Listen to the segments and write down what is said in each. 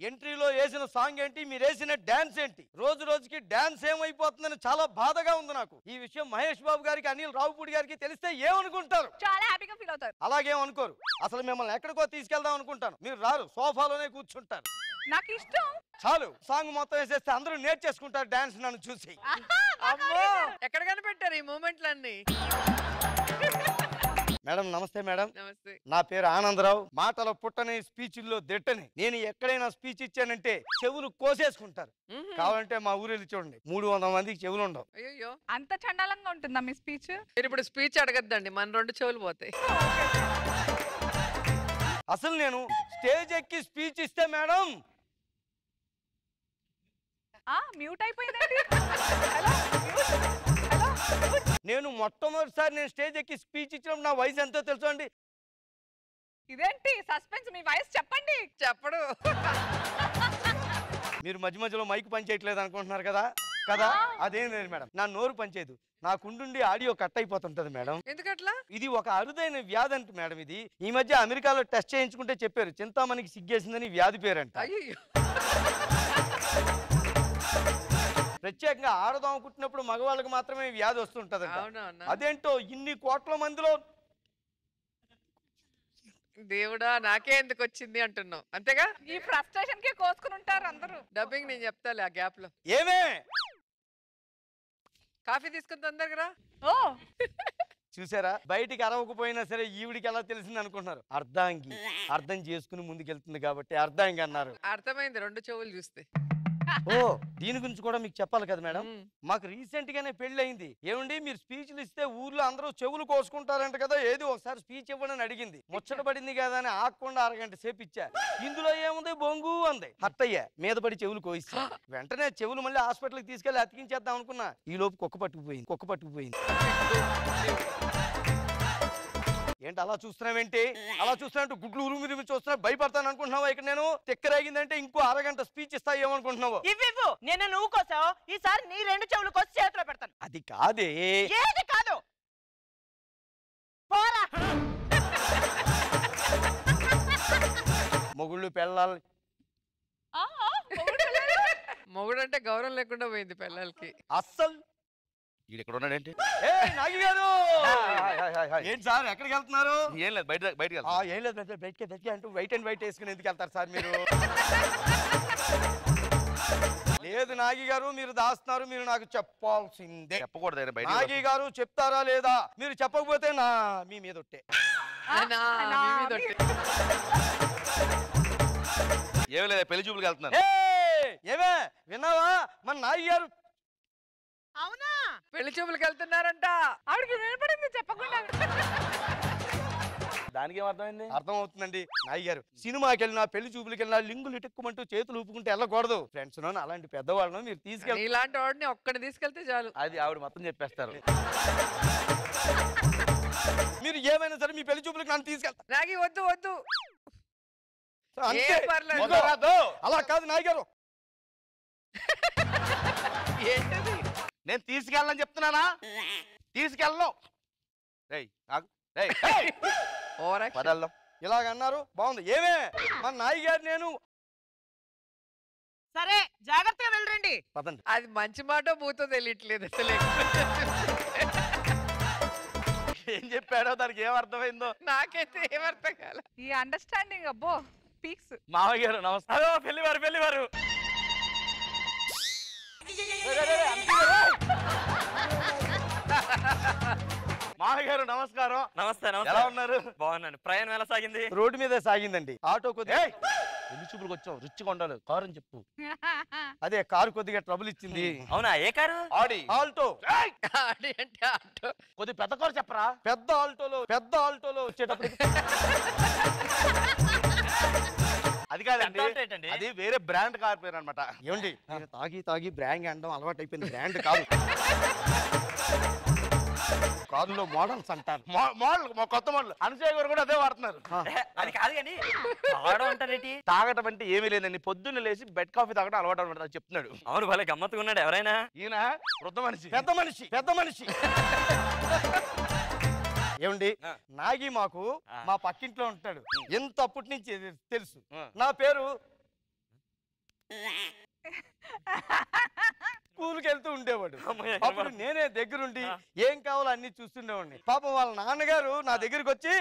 ఎంట్రీలో వేసిన సాంగ్ ఏంటి మీరు వేసిన డాన్స్ ఏంటి రోజు రోజుకి డాన్స్ ఏమైపోతుందని చాలా బాధగా ఉంది నాకు ఈ విషయం మహేష్ బాబు గారికి అనిల్ రావుపూడి గారికి తెలిస్తే ఏమనుకుంటారు చాలా హ్యాపీగా ఫీల్ అవుతారు అలాగేం అనుకోరు అసలు మిమ్మల్ని ఎక్కడికో తీసుకెళ్దాం అనుకుంటాను మీరు రారు సోఫాలోనే కూర్చుంటారు నాకు ఇష్టం చాలు సాంగ్ మొత్తం వేసేస్తే అందరూ నేర్చేసుకుంటారు డాన్స్ నన్ను చూసి అమ్మో ఎక్కడ కనిపెట్టారు ఈ మూమెంట్లన్నీ మేడం నమస్తే మేడం నమస్తే నా పేరు ఆనందరావు మాటల పుట్టని స్పీచ్ల్లో దిట్టని నేను ఎక్కడైనా స్పీచ్ ఇచ్చానంటే చెవులు కోసేసుకుంటారు మ్మ్. కావాలంటే మా ఊరు వెళ్ళి చూడండి మూడు వందల మందికి చెవులు ఉండవు అయ్యో అంత చండాలంగా ఉంటుందా మీ స్పీచ్ మీరు ఇప్పుడు స్పీచ్ అడగద్దండి మన రెండు చెవులు పోతాయి అసలు నేను స్టేజ్ ఎక్కి స్పీచ్ ఇస్తే మేడం ఆ మ్యూట్ అయిపోయిందండి హలో హలో నేను మొట్టమొదటిసారి నేను స్టేజ్ ఎక్కి స్పీచ్ ఇచ్చినప్పుడు నా వయసు ఎంతో తెలుసు అండి ఇదేంటి సస్పెన్స్ మీ వయసు చెప్పండి చెప్పడు మీరు మధ్య మధ్యలో మైక్ పనిచేయట్లేదు అనుకుంటున్నారు కదా కదా అదేం లేదు మేడం నా నోరు పనిచేయదు నాకుండుండి ఆడియో కట్ అయిపోతుంటది మేడం ఎందుకట్లా ఇది ఒక అరుదైన వ్యాధి అంట మేడం ఇది ఈ మధ్య అమెరికాలో టెస్ట్ చేయించుకుంటే చెప్పారు చింతామణికి సిగ్గేసిందని వ్యాధి పేరంట అయ్యో ప్రత్యేకంగా ఆడదాం కుట్టినప్పుడు మగవాళ్ళకి మాత్రమే ఈ వ్యాధి వస్తుంటది అవునవునా అదేంటో ఇన్ని కోట్ల మందిలో దేవుడా నాకే ఎందుకు వచ్చింది అంటున్నావు అంతేగా ఈ ఫ్రస్ట్రేషన్ కి కోసుకుని ఉంటారు అందరూ డబ్బింగ్ నేను చెప్తాలే ఆ గ్యాప్ లో ఏమే కాఫీ తీసుకుని తొందరగా రా ఓ చూసారా బయటికి అరవకపోయినా సరే ఈవిడికి ఎలా తెలిసింది అనుకుంటున్నారు అర్ధాంగి అర్థం చేసుకుని ముందుకెళ్తుంది కాబట్టి అర్ధాంగి అన్నారు అర్థమైంది రెండు చెవులు చూస్తే ఓ దీని గురించి కూడా మీకు చెప్పాలి కదా మేడం మ్మ్. మాకు రీసెంట్ గానే పెళ్లి అయింది ఏమండి మీరు స్పీచ్లు ఇస్తే ఊర్లో అందరూ చెవులు కోసుకుంటారంట కదా ఏది ఒకసారి స్పీచ్ ఇవ్వడం అని అడిగింది ముచ్చట పడింది కదా అని ఆకుండా అరగంట సేపు ఇచ్చా ఇందులో ఏముంది బొంగు అంది హట్టయ్య మీద పడి చెవులు కోయిస్తా వెంటనే చెవులు మళ్ళీ హాస్పిటల్కి తీసుకెళ్లి అతికించేద్దాం అనుకున్నా ఈ లోపు కుక్క పట్టుకుపోయింది కుక్క పట్టుకుపోయింది ఏంటి అలా చూస్తున్నావేంటి అలా చూస్తున్నట్టు గుడ్లు ఉరుమి ఉరిమి చూస్తున్నా భయపడతాను అనుకుంటున్నావా ఇక్కడ నేను తిక్కరేగిందంటే ఇంకో అరగంట స్పీచ్ ఇస్తా ఏమనుకుంటున్నావు ఇవ్వు నిన్ను నువ్వు కోసావు ఈసారి నీ రెండు చెవులు కోసి చేతిలో పెడతాను అది కాదే ఏది కాదు పోరా మొగుళ్ళు పెళ్ళాలి ఆ, ఆ, మొగుడు వెళ్ళాడు. మొగుడంటే గౌరవం లేకుండా పోయింది పిల్లలకి అస్సలు ఈడు ఇక్కడ ఉన్నాడేంటి ఏయ్, Nagi garu hi, hi, hi, hi. ఏంటి సార్ ఎక్కడికి వెళ్తున్నారు ఏం లేదు బయట బయటకి ఆ, ఏం లేదు బ్రదర్, బయటికి బయటికి అంటూ వైట్ అండ్ వైట్ వేసుకుని ఎందుకు వెళ్తారు సార్ మీరు లేదు నాగి గారు మీరు దాస్తున్నారు మీరు నాకు చెప్పాల్సిందే చెప్పకూడదు ఆయన బయట నాగి గారు చెప్తారా లేదా మీరు చెప్పకపోతే నా మీ మీద ఒట్టే నా, నా మీ మీద ఒట్టే. ఏం లేదు పెళ్లి చూపులకు వెళ్తున్నాను ఏయ్, ఏమే విన్నావా మన నాగి గారు అవునా పెళ్లి చూపులకు వెళ్తున్నారంట ఆవిడకి వినపడింది చెప్పకుండా దానికి ఏం అర్థమైంది అర్థం అవుతుందండి నాయి గారు సినిమాకి వెళ్ళినా పెళ్లి చూపులకి వెళ్ళినా లింగులు ఇటుక్కుమంటూ చేతులు ఊపుకుంటే వెళ్ళకూడదు ఫ్రెండ్స్ అలాంటి పెద్దవాళ్ళను మీరు తీసుకెళ్ళి నీలాంటి వాడిని ఒక్కడిని తీసుకెళ్తే చాలు అది ఆవిడ మొత్తం చెప్పేస్తారు మీరు ఏమైనా సరే మీ పెళ్లి చూపులకు నన్ను తీసుకెళ్తారు నాగి వద్దు వద్దు అంతే. ఏం పర్లేదు. కుదరదు. అలా కాదు నాయ్ గారు ఏంటది నేను తీసుకెళ్ళని చెప్తున్నానా తీసుకెళ్ళను రేయ్ ఆగు. రేయ్, రేయ్. ఓవర్ పద వెళ్దాం ఇలాగ అన్నారు బాగుంది ఏమే మన నాయ్ గారు నేను సరే జాగ్రత్తగా వెళ్ళరండి పదండి అది మంచి మాట బూతో తెలియట్లేదు అసలు ఏం చెప్పాడో దానికి ఏం అర్థమైందో నాకైతే ఏమర్థం కాల ఈ అండర్స్టాండింగ్ అబ్బో పీక్స్ మామయ్య గారు నమస్తే హలో పెళ్లివారు పెళ్లివారు మామయ్య గారు నమస్కారం నమస్తే ఎలా నమస్తే ఉన్నారు బాగున్నాను ప్రయాణం ఎలా సాగింది రోడ్డు మీద సాగిందండి ఆటో కొద్దిగా ఏయ్! పెళ్లి చూపులకు వచ్చావు రుచిగా ఉండాలి కారు అని చెప్పు అదే కారు కొద్దిగా ట్రబుల్ ఇచ్చింది అవునా ఏ కారు ఆడి ఆల్టో ఆడి అంటే ఆటో కొద్ది పెద్ద కారు చెప్పరా పెద్ద ఆల్టోలో పెద్ద ఆల్టోలో వచ్చేటప్పుడు అది కాదండి పెద్ద ఆల్టో ఏంటండి? అది వేరే బ్రాండ్ కార్ పేరు అనమాట ఏమండి నేను తాగి తాగి బ్రాండ్ అనడం అలవాటు అయిపోయింది బ్రాండ్ కాదు కారులో మోడల్స్ అంటారు మోడల్ మా కొత్త మోడల్ అనసూయ గారు కూడా అదే వాడుతున్నారు ఏ, అది కాదు కానీ తాగడం అంటారేంటి తాగటం అంటే ఏమీ లేదండి పొద్దున్న లేచి బెడ్ కాఫీ తాగడం అలవాటు అనమాట అది చెప్తున్నాడు అవును భలే గమ్మత్తుగా ఉన్నాడు ఎవరైనా ఈయన వృద్ధ మనిషి పెద్ద మనిషి పెద్ద మనిషి ఏమండి ఆ. నాగి మాకు ఆ. మా పక్కింట్లో ఉంటాడు ఎంత అప్పటి నుంచి తెలుసు ఆ. నా పేరు స్కూల్కి వెళ్తూ ఉండేవాడు అమ్మయ్య, అప్పుడు నేనే దగ్గరుండి ఏం కావాలో అన్ని చూస్తుండేవాడిని పాపం వాళ్ళ నాన్నగారు నా దగ్గరికి వచ్చి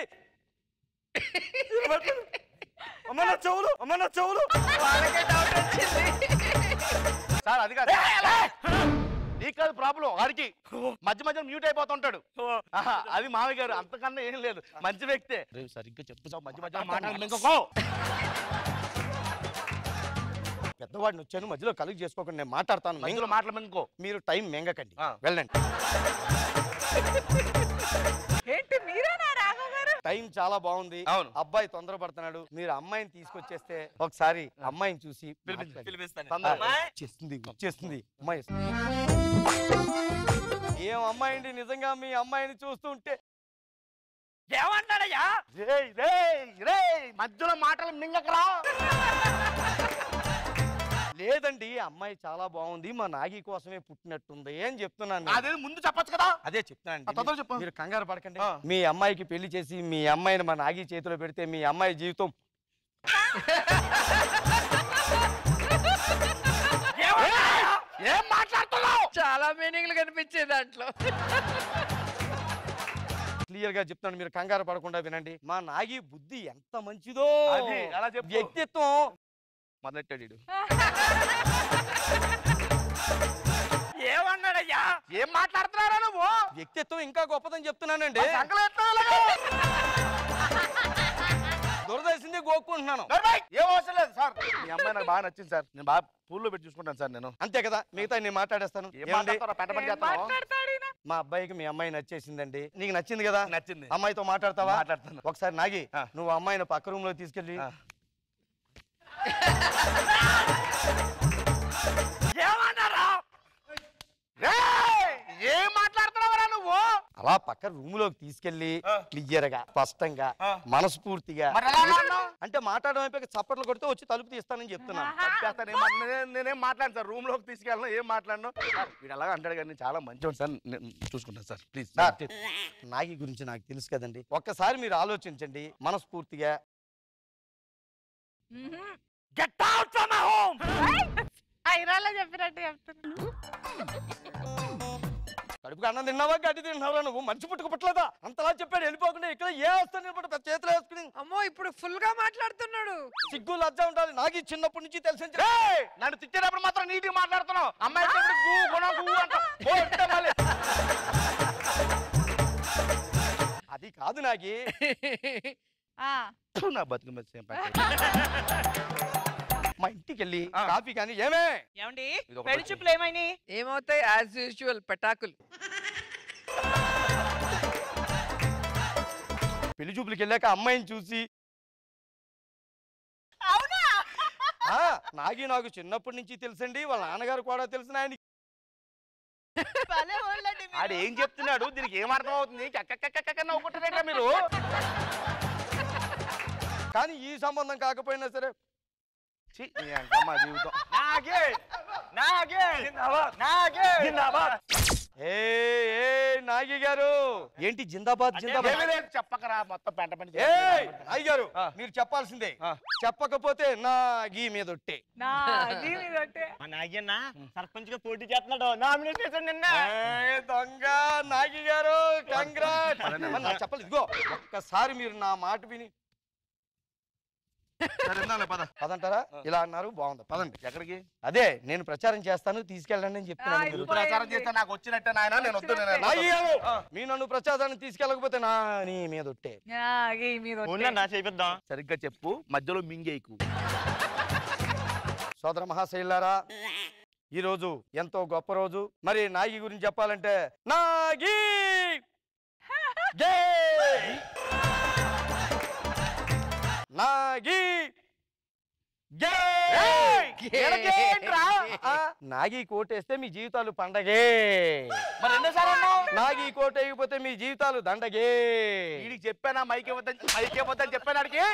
అమ్మ నా చెవులు అమ్మ నా చెవులు వాళ్ళకే డౌట్ వచ్చింది సార్ అది కాదు నీకు కాదు ప్రాబ్లం వాడికి మధ్య మధ్య మ్యూట్ అయిపోతుంటాడు ఆహా, అది మామయ్య గారు అంతకన్నా ఏం లేదు మంచి వ్యక్తే రేయ్, సరిగ్గా చెప్పు సార్ మధ్య మధ్య మాట్లాడి ఇంకొకో పెద్దవాడిని వచ్చాను మధ్యలో కలిగి చేసుకోకుండా నేను మాట్లాడతాను మధ్యలో మింగ- మాటలు ఇంకో మీరు టైం మెంగకండి ఆ. వెళ్ళండి ఏంటి మీరేనా రాఘవ్ గారు టైం చాలా బాగుంది అవును. అబ్బాయి తొందరపడుతున్నాడు మీరు అమ్మాయిని తీసుకొచ్చేస్తే ఒకసారి అమ్మాయిని చూసి మాట్లాడండి. పిలిపిస్తాను తొందరగా. అమ్మాయి. వచ్చేస్తుంది వచ్చేస్తుంది అమ్మాయి ఏం అమ్మాయి అండి నిజంగా మీ అమ్మాయిని చూస్తుంటే ఏమంటాడయ్యా రేయ్ రేయ్ రేయ్ మధ్యలో మాటలు మింగకరా లేదండి అమ్మాయి చాలా బాగుంది మా నాగి కోసమే పుట్టినట్టుంది అని చెప్తున్నాను నేను. అదే ముందు చెప్పొచ్చు కదా అదే ఆ, చెప్తున్నాను తొందరగా చెప్పు. మీరు కంగారు పడకండి ఆ. మీ అమ్మాయికి పెళ్లి చేసి మీ అమ్మాయిని మా నాగి చేతిలో పెడితే మీ అమ్మాయి జీవితం ఏం మాట్లాడుతున్నావు చాలా మీనింగ్లు కనిపించే దాంట్లో క్లియర్ గా చెప్తున్నాను మీరు కంగారు పడకుండా వినండి మా నాగి బుద్ధి ఎంత మంచిదో అది, అలా చెప్పు. వ్యక్తిత్వం మొదలెట్టాడు ఈడు. ఏమన్నాడయ్యా ఏం మాట్లాడుతున్నారా నువ్వు వ్యక్తిత్వం ఇంకా గొప్పదని చెప్తున్నానండి సంకలం ఎత్తావు దురదేసింది గోక్కుంటున్నాను ఏం అవసరం లేదు సార్ మీ అమ్మాయి నాకు బాగా నచ్చింది సార్ నేను బాగా పూల్లో పెట్టి చూసుకుంటాను సార్ నేను అంతే కదా మిగతా నేను మాట్లాడేస్తాను ఏం ఏమండి? మాట్లాడతారా పెంట పని ఏం చేస్తావా మాట్లాడతాడు ఈయన? మా అబ్బాయికి మీ అమ్మాయి నచ్చేసిందండి నీకు నచ్చింది కదా నచ్చింది అమ్మాయితో మాట్లాడతావా మాట్లాడతాను ఒకసారి నాగి ఆ. నువ్వు అమ్మాయిని పక్క రూమ్ లో తీసుకెళ్ళి ఆ. ఏమన్నారా రేయ్! ఏం మాట్లాడుతున్నావురా నువ్వు అలా పక్క రూమ్ లోకి తీసుకెళ్లి ఆ. క్లియర్ గా స్పష్టంగా ఆ. మనస్ఫూర్తిగా మరి ఎలా అన్నావు? అంటే మాట్లాడడం అయిపోయాక చప్పట్లు కొడితే వచ్చి తలుపు తీస్తానని చెప్తున్నాను చంపేస్తాను. ఏం మాట్లా- నేనే- నేనేం మాట్లాడను సార్ రూమ్ లోకి తీసుకెళ్ళను ఏం మాట్లాడను సార్, వీడు అలాగా అంటాడు కానీ చాలా మంచివాడు సార్ నేను చూసుకుంటాను సార్ ప్లీజ్ సార్, నాగి గురించి నాకు తెలుసు కదండి ఒక్కసారి మీరు ఆలోచించండి మనస్ఫూర్తిగా మ్హూ. Get out from my home ఐరాలో చెప్పినట్టు చెప్తున్నా కడుపుకి అన్నం తిన్నావా గడ్డి తిన్నావా నువ్వు మంచి పుట్టుకు పుట్టలేదా అంతలా చెప్పాడు వెళ్ళిపోకుండా ఇక్కడ ఏ వస్తాను నిలబడి పెద్ద చేతిలో వేసుకుని అమ్మో ఇప్పుడు ఫుల్ గా మాట్లాడుతున్నాడు సిగ్గు లజ్జ ఉండాలి నాకు ఈ చిన్నప్పటి నుంచి తెలిసి రేయ్! నన్ను తిట్టేటప్పుడు మాత్రం నీట్గా మాట్లాడుతున్నావు అమ్మాయి వచ్చేటప్పుడు గూ గుణ గూ అంట ఓ, ఇట్టే మళ్ళీ. అది కాదు నాగి ఆ, ఫు, నా బతుకు మీద సేమ్ ప్యాకెట్. మా ఇంటికి వెళ్ళి ఆ. కాఫీ కానీ ఏమే ఏమండి ఇది ఒకటి పెళ్లి వచ్చింది. చూపులు ఏమైనాయి ఏమవుతాయి యాజ్ యూజువల్ పటాకులు పెళ్లి చూపులకి వెళ్ళాక అమ్మాయిని చూసి అవునా ఆ, నాగి నాకు చిన్నప్పటి నుంచి తెలుసండి వాళ్ళ నాన్నగారు కూడా తెలిసిన ఆయన భలే వాళ్ళండి మీరు. ఆడు ఏం చెప్తున్నాడు దీనికి ఏం అర్థం అవుతుంది కక్కక్కక్క నవ్వుకుంటారేంట్రా మీరు కానీ ఈ సంబంధం కాకపోయినా సరే ఛీ, నీ అంకమ్మ జీవితం నాగే నాగే నాగే జిందాబాద్ ఏ ఏ నాగి గారు ఏంటి జిందాబాద్ ఏమీ జిందాబాద్ లేదు చెప్పకరా మొత్తం పెంట పని ఏ చేస్తున్నాడు. నాగి గారు ఆ. మీరు చెప్పాల్సిందే ఆ. చెప్పకపోతే నా గీ మీద ఒట్టే నా అది మీద ఒకటే. మా నాగన్న సర్పంచ్ గా పోటీ చేస్తున్నాడు నామినేట్ చేశాడు నిన్న ఏ, దొంగ నాగి గారు కంగ్రాట్ చెప్పలేదు ఇదిగో ఒక్కసారి మీరు నా మాట విని సరే, ఇందాలే, పద. పదంటారా ఇలా అన్నారు బాగుంది పదండి ఎక్కడికి అదే నేను ప్రచారం చేస్తాను తీసుకెళ్ళండి అని చెప్తున్నాను ఆ, మీరు ఇప్పుడు ప్రచారం చేస్తే నాకు వచ్చినట్టే నాయన నేను వద్దు నేను నాగి గారు ఆ. మీ నన్ను ప్రచారాన్ని తీసుకెళ్ళకపోతే నా నీ మీద ఒట్టే నా ఈ మీద ఒకటే. ఊళ్ళో చేపిద్దాం సరిగ్గా చెప్పు మధ్యలో మింగేయకు సోదర మహాశైలారా ఈ రోజు ఎంతో గొప్ప రోజు మరి నాగి గురించి చెప్పాలంటే నాగి గే! నాగి గే! ఏయ్! ఎనకేంట్రా? ఆ, నాగి కోటేస్తే మీ జీవితాలు పండగే మరి ఎన్నోసార్లు అన్నావు నాగి కోట వేయకపోతే మీ జీవితాలు దండగే వీడికి చెప్పానా మైక్ ఇవ్వద్దని మైక్ ఇవ్వద్దని చెప్పాను ఆడికి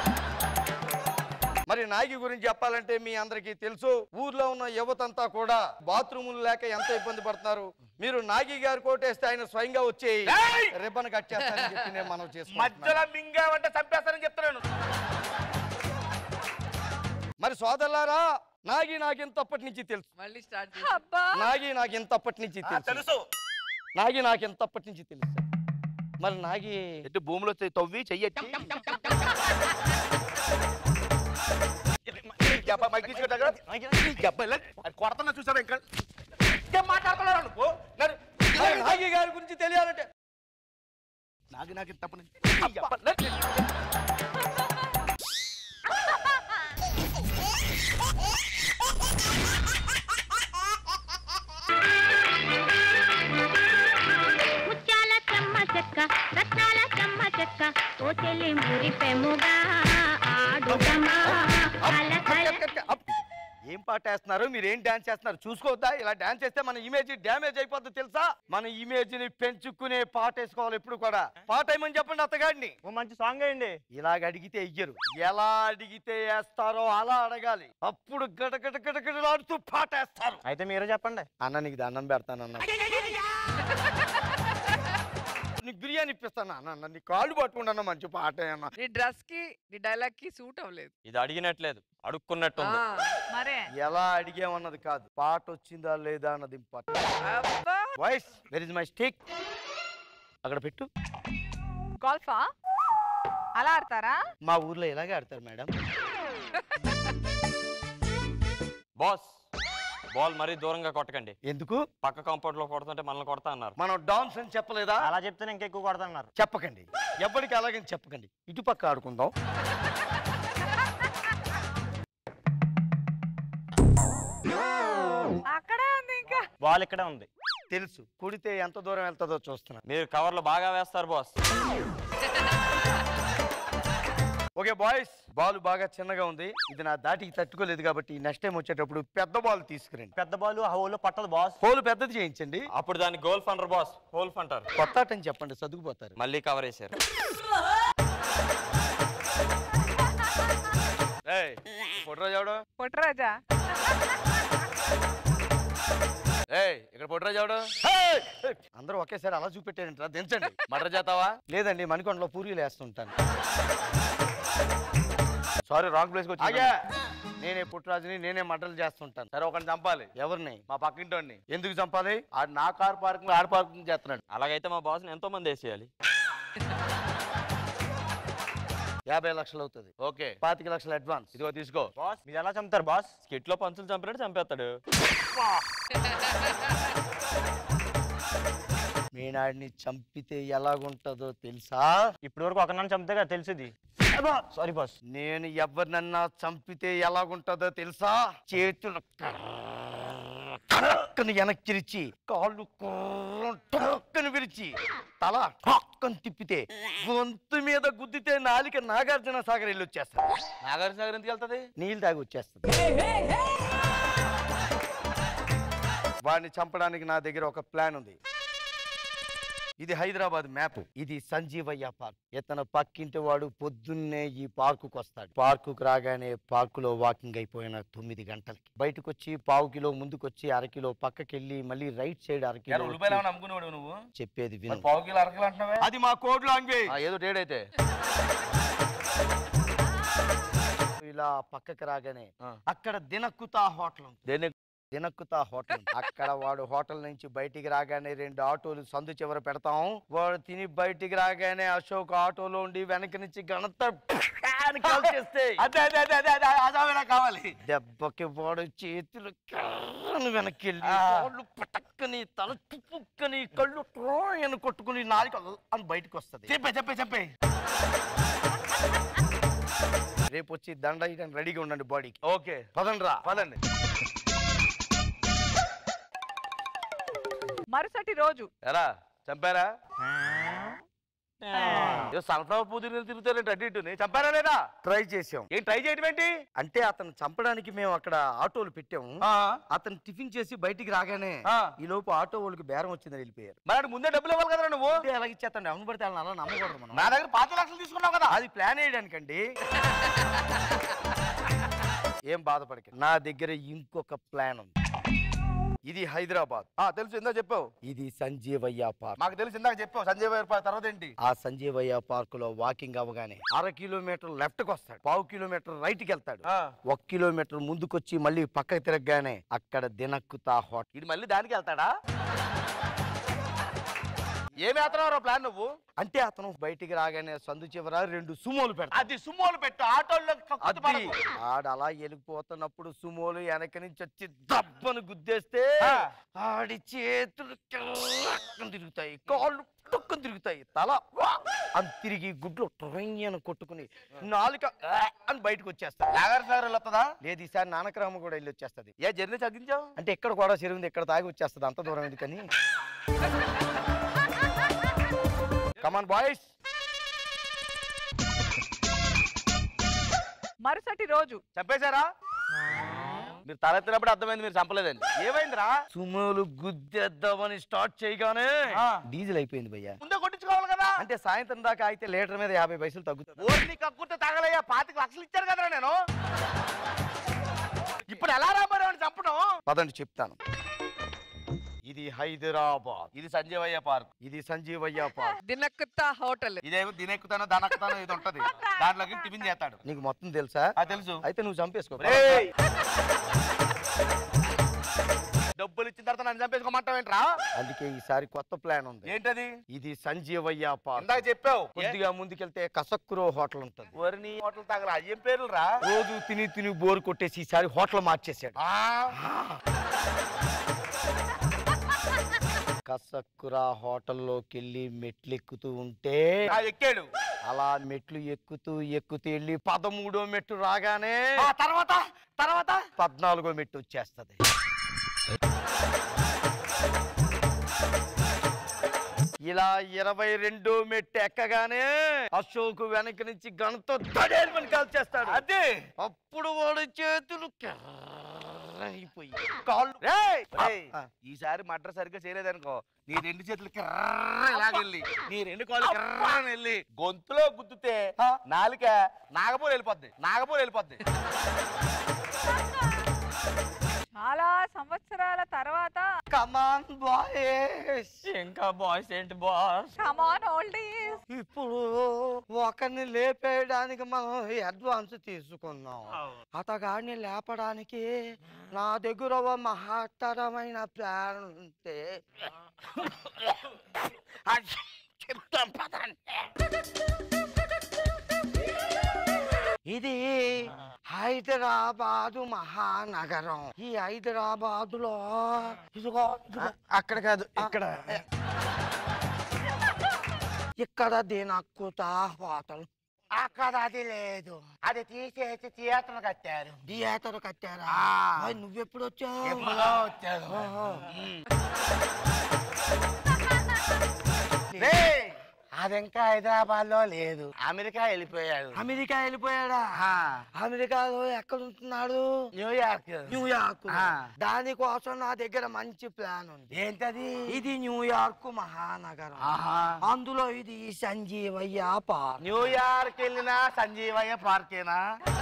మరి నాగి గురించి చెప్పాలంటే మీ అందరికీ తెలుసు ఊర్లో ఉన్న యువతంతా కూడా బాత్రూములు లేక ఎంత ఇబ్బంది పడుతున్నారు మీరు నాగి గారు కోటేస్తే ఆయన స్వయంగా వచ్చి ఏయ్! రిబ్బన్ కట్ చేస్తారని చెప్పి నేను మనం చేసుకుంటున్నాను మధ్యలో మింగావంటే చంపేస్తానని చెప్తున్నాను మరి సోదరులారా నాగి నాకు ఎంతప్పటి నుంచి తెలుసు మళ్ళీ స్టార్ట్ అబ్బా నాగి నాకు ఎంతప్పటి నుంచి తెలుసు తెలుసు నాగి నాకు ఎంతప్పటి నుంచి తెలుసు మరి నాగి ఎటు భూమిలో చెయ్యి తవ్వి చెయ్యొచ్చి కొడతన్నా చూసావా ఇంకా ఇంకేం మాట్లాడుతున్నాడు నువ్వు నడు. మరి నాగి గారి గురించి తెలియాలంటే నాకు నాకు తప్పని ముత్యాల చెమ్మ చెక్క రత్నాల చెమ్మ చెక్క ఓ చెల్లి మురిపెముగా ఆడుదమా కల కల ఏం పాట వేస్తున్నారు మీరు ఏం డాన్స్ చేస్తున్నారు చూసుకోవద్దా ఇలా డాన్స్ చేస్తే మన ఇమేజ్ డ్యామేజ్ అయిపోద్ది తెలుసా మన ఇమేజ్ ని పెంచుకునే పాట వేసుకోవాలి ఎప్పుడు కూడా పాట ఏమని చెప్పండి అత్తగాడిని ఓ మంచి సాంగ్ వేయండి ఇలాగ అడిగితే ఇయ్యరు ఎలా అడిగితే వేస్తారో అలా అడగాలి అప్పుడు గడగడ గడగడలాడుతూ పాట వేస్తారు అయితే మీరే చెప్పండి అన్న నీకు దండం పెడతాను అన్న నీకు బిర్యానీ ఇప్పిస్తాను అన్న అన్న నీ కాళ్ళు పట్టుకుంటాను మంచి పాట అన్న నీ డ్రెస్ కి నీ డైలాగ్ కి సూట్ అవ్వలేదు ఇది అడిగినట్లేదు అడుక్కున్నట్టు ఆ, మరే ఎలా అడిగామన్నది కాదు పాట వచ్చిందా లేదా అన్నది ఇంపార్టెంట్ అబ్బా voice where is my stick అక్కడ పెట్టు గోల్ఫా అలా ఆడతారా మా ఊర్లో ఇలాగే ఆడతారు మేడం బాస్ బాల్ మరీ దూరంగా కొట్టకండి ఎందుకు పక్క కాంపౌండ్ లో కొడుతుంటే మనల్ని కొడతా అన్నారు మనం డాన్స్ అని చెప్పలేదా అలా చెప్తే ఇంకా ఎక్కువ కొడుతున్నారు చెప్పకండి ఎప్పటికీ అలాగని చెప్పకండి ఇటు పక్క ఆడుకుందాం అక్కడే ఉంది ఇంకా బాల్ ఇక్కడే ఉంది తెలుసు కుడితే ఎంత దూరం వెళ్తుందో చూస్తున్నా మీరు కవర్లు బాగా వేస్తారు బాస్ ఓకే బాయ్స్ బాల్ బాగా చిన్నగా ఉంది ఇది నా దాటికి తట్టుకోలేదు కాబట్టి నెక్స్ట్ టైం వచ్చేటప్పుడు పెద్ద బాల్ తీసుకురండి పెద్ద బాల్ ఆ హోల్లో పట్టదు బాస్ హోల్ పెద్దది చేయించండి అప్పుడు దాన్ని గోల్ఫ్ అంటారు బాస్ హోల్ఫ్ అంటారు కొత్త ఆట అని చెప్పండి చదువుకుపోతారు మళ్ళీ కవర్ వేసారు ఏయ్, ఫోటోరాజు ఎవడు పుట్టరాజా ఏయ్ ఇక్కడ ఫోటోరాజు ఎవడు అందరూ ఒకేసారి అలా చూపెట్టారంటారా దించండి మటర్ చేస్తావా లేదండి మణికొండలో పూరీలు వేస్తుంటాను సారీ రాంగ్ ప్లేస్ వచ్చి ఆగా నేనే పుట్టరాజుని నేనే మటలు చేస్తుంటాను సరే ఒకరిని చంపాలి ఎవరిని మా పక్కింటోడిని ఎందుకు చంపాలి ఆడు నా కార్ పార్కింగ్ ఆడ పార్కింగ్ చేస్తున్నాడు అలాగైతే మా బాస్ని ఎంతో మంది వేసేయాలి యాభై లక్షలు అవుతుంది ఓకే పాతిక లక్షలు అడ్వాన్స్ ఇదిగో తీసుకో బాస్ మీరు ఎలా చంపుతారు బాస్ స్కిట్ లో పంచులు చంపినట్టు చంపేస్తాడు మీనాడిని చంపితే ఎలాగుంటుందో తెలుసా ఇప్పటి వరకు ఒక నన్ను చంపితే కదా తెలిసింది సారీ బాస్ నేను ఎవరినన్నా చంపితే ఎలాగుంటుందో తెలుసా చేతులు టక్కని వెనక్కిరిచి కాళ్ళు టక్కని విరిచి తల టక్కని తిప్పితే గొంతు మీద గుద్దితే నాలిక నాగార్జున సాగర్ వెళ్ళి వచ్చేస్తా నాగార్జున సాగర్ ఎందుకు వెళ్తుంది నీళ్ళు తాగి వచ్చేస్తుంది వాడిని చంపడానికి నా దగ్గర ఒక ప్లాన్ ఉంది ఇది హైదరాబాద్ మ్యాప్ ఇది సంజీవయ్య పార్క్ ఇతను పక్కింటి వాడు పొద్దున్నే ఈ పార్కుకు వస్తాడు పార్కుకు రాగానే పార్కులో వాకింగ్ అయిపోయిన తొమ్మిది గంటలకి బయటకు వచ్చి పావు కిలో ముందుకొచ్చి అరకిలో పక్కకెళ్ళి మళ్ళీ రైట్ సైడ్ అరకిలో ఉల్లిపాయలు వచ్చి ఏమైనా అమ్ముకునేవాడు నువ్వు చెప్పేది మరి విను పావు కిలో అరకిలో అంటున్నావే అది మా కోడ్ లాంగ్వేజ్ ఆ, ఏదో టేడైతే ఇలా పక్కకి రాగానే ఆ. అక్కడ దినక్కుతా హోటల్ ఉంది దేన్ని దినక్కుతా హోటల్ ఉంది. అక్కడ వాడు హోటల్ నుంచి బయటికి రాగానే రెండు ఆటోలు సందు చివర పెడతాం వాడు తిని బయటికి రాగానే అశోక్ ఆటోలో ఉండి వెనక నుంచి గణత అని కాల్చేస్తే అదే అదే అదే అదే అదే అదే నాకు కావాలి దెబ్బకి వాడు చేతులు కర్రని వెనక్కి వెళ్ళి ఆ. కాళ్ళు పటక్కని తల తుప్పుక్కని కళ్ళు ట్రోయని కొట్టుకుని నాలుక అని బయటకు వస్తది చెప్పే చెప్పే చెప్పే రేపు వచ్చి దండ వేయడానికి రెడీగా ఉండండి బాడీకి ఓకే పదండి రా పదండి మరుసటి రోజు ఎరా చంపారా ఏదో సన్ఫ్లవర్ పూ తిరిగి తిరుగుతారంటే అటు ఇటు చంపారా లేదా ట్రై చేసాం ఏం ట్రై చేయడం ఏంటి అంటే అతను చంపడానికి మేము అక్కడ ఆటోలు పెట్టాము ఆ, అతను టిఫిన్ చేసి బయటికి రాగానే ఆ. ఈ లోపు ఆటో వాళ్ళకి బేరం వచ్చిందని వెళ్ళిపోయారు మరి అటు ముందే డబ్బులు ఇవ్వాలి కదరా నువ్వు అంటే ఎలాగ ఇచ్చేస్తాను ఎవరిని పడితే వాళ్ళని అలా నమ్మకూడదు మనం నా దగ్గర పాతి లక్షలు తీసుకున్నావు కదా అది ప్లాన్ వేయడానికండి ఏం బాధపడకండి నా దగ్గర ఇంకొక ప్లాన్ ఉంది ఇది హైదరాబాద్ ఆ తెలుసు ఇందా చెప్పావు ఇది సంజీవయ్య పార్క్ మాకు తెలుసు ఇందాక చెప్పావు సంజయ్ గారి తర్వాత ఏంటి ఆ సంజీవయ్య పార్క్ లో వాకింగ్ అవ్వగానే అర కిలోమీటర్ లెఫ్ట్ కి వస్తాడు పావు కిలోమీటర్ రైట్ కి వెళ్తాడు ఆ, ఒక కిలోమీటర్ ముందుకొచ్చి మళ్ళీ పక్కకి తిరగగానే అక్కడ దినక్కుతా హోటల్ ఇది మళ్ళీ దానికి వెళ్తాడా ఏమి వేస్తున్నావు ప్లాన్ నువ్వు అంటే అతను బయటికి రాగానే సందు చివర రెండు సుమోలు పెడతాడు అది సుమోలు పెట్టు ఆటోల్లో కక్కుతు అది పడకు. ఆడ అలా వెళ్ళిపోతున్నప్పుడు సుమోలు వెనక నుంచి వచ్చి దబ్బను గుద్దేస్తే ఆ. ఆడి చేతులు కిర్రక్కని తిరుగుతాయి కాళ్ళు టొక్కని తిరుగుతాయి తల వా అని తిరిగి గుడ్లు ట్రైన్ కొట్టుకుని నాలుక ఆ అని బయటకు వచ్చేస్తాడు నాగార్ సార్ వస్తుందా లేదు ఈసారి నానకరామ కూడా వెళ్ళి వచ్చేస్తది ఏ జర్నీ తగ్గించావు అంటే ఎక్కడ కూడా చెరువుంది ఎక్కడ తాగి వచ్చేస్తుంది అంత దూరం ఎందుకని కమాన్ బాయ్స్ మరుసటి రోజు చంపేశారా మీరు తలెత్తినప్పుడు అర్థమైంది మీరు చంపలేదని ఏమైందిరా సుమోలు గుద్దేద్దామని స్టార్ట్ చేయగానే ఆ. డీజిల్ అయిపోయింది భయ్యా ముందే కొట్టించుకోవాలి కదా అంటే సాయంత్రం దాకా అయితే లీటర్ మీద యాభై పైసలు తగ్గుతుంది ఓర్ని కక్కుతే తగలయ్యా పాతిక లక్షలు ఇచ్చారు కదరా నేను ఇప్పుడు ఎలా రామారావు అని చంపడం పదండి చెప్తాను ఇది హైదరాబాద్ ఇది సంజీవయ్య పార్క్ ఇది సంజీవయ్య పార్క్ దినక్కుతా హోటల్ ఇదేమో దినెక్కుతానో దానెక్కుతానో ఇది ఉంటది దాంట్లోకి టిఫిన్ చేస్తాడు నీకు మొత్తం తెలుసా ఆ తెలుసు అయితే నువ్వు చంపేసుకో రేయ్! డబ్బులు ఇచ్చిన తర్వాత నన్ను చంపేసుకోమంటావేంట్రా అందుకే ఈసారి కొత్త ప్లాన్ ఉంది ఏంటది ఇది సంజీవయ్య పార్క్ ఇందాక చెప్పావు కొద్దిగా ముందుకెళ్తే కసక్కురో హోటల్ ఉంటుంది వరిని హోటల్ తగల ఏం పేర్లు రా రోజు తిని తిని బోర్ కొట్టేసి ఈసారి హోటల్ మార్చేసాడు కసక్కురా హోటల్లోకి వెళ్ళి మెట్లు ఎక్కుతూ ఉంటే ఎక్కాడు అలా మెట్లు ఎక్కుతూ ఎక్కుతూ వెళ్ళి పదమూడో మెట్టు రాగానే ఆ తర్వాత తర్వాత పద్నాలుగో మెట్టు వచ్చేస్తది ఇలా ఇరవై రెండో మెట్టు ఎక్కగానే అశోక్ వెనక నుంచి గణతో దడేలు కాల్చేస్తాడు అదే అప్పుడు వాడు చేతులు అయిపోయి కాళ్ళు రేయ్! రేయ్! ఆ. ఈసారి మడ్ర సరిగ్గా చేయలేదనుకో నీ రెండు చేతులు ఇలాగెళ్ళి నీ రెండు కాళ్ళు కిర్రని వెళ్ళి గొంతులో గుద్దుతే నాలుక నాగపూర్ వెళ్ళిపోద్ది నాగపూర్ వెళ్ళిపోద్ది చాలా సంవత్సరాల తర్వాత కమాన్ బాయ్స్ ఇంకా బాయ్స్ ఏంటి బాస్ కమాన్ ఓల్డీస్ ఇప్పుడు ఒకరిని లేపేయడానికి మనం అడ్వాన్స్ తీసుకున్నాం అతగాడిని లేపడానికి నా దగ్గర ఒక మహత్తరమైన ప్లాన్ ఉంటే అది చెప్తాం పదండి ఇది హైదరాబాదు మహానగరం ఈ హైదరాబాదులో ఇదిగో ఇదిగో, అక్కడ కాదు ఇక్కడ ఇక్కడ దినక్కుతా హోటల్ అక్కడ అది లేదు అది తీసేసి థియేటర్ కట్టారు థియేటర్ కట్టారా మరి నువ్వెప్పుడు వచ్చావు ఎప్పుడో వచ్చాను. ఓహో. రేయ్! అది ఇంకా హైదరాబాద్ లో లేదు అమెరికా వెళ్ళిపోయాడు అమెరికా వెళ్ళిపోయాడా అమెరికాలో ఎక్కడ ఉంటున్నాడు న్యూయార్క్ న్యూయార్క్ ఆ. దానికోసం నా దగ్గర మంచి ప్లాన్ ఉంది ఏంటది ఇది న్యూయార్క్ మహానగరం ఆహా. అందులో ఇది సంజీవయ్య పార్క్ న్యూయార్క్ వెళ్ళినా సంజీవయ్య పార్కేనా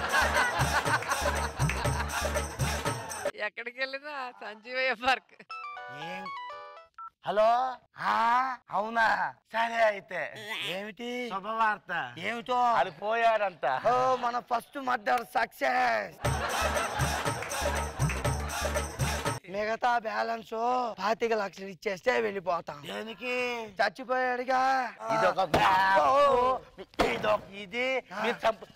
ఎక్కడికి వెళ్ళినా సంజీవయ్య పార్క్ ఏం హలో ఆ, అవునా సరే అయితే ఏమిటి శుభవార్త ఏమిటో అది పోయాడంట ఓ మన ఫస్ట్ మర్డర్ సక్సెస్ మిగతా బ్యాలెన్స్ పాతిక లక్షలు ఇచ్చేస్తే వెళ్ళిపోతాం దేనికి చచ్చిపోయాడుగా ఇదొక ఓ, ఇదొక ఇది మీరు చంపు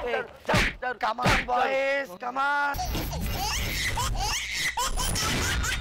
కమాన్ బాయ్స్ కమాన్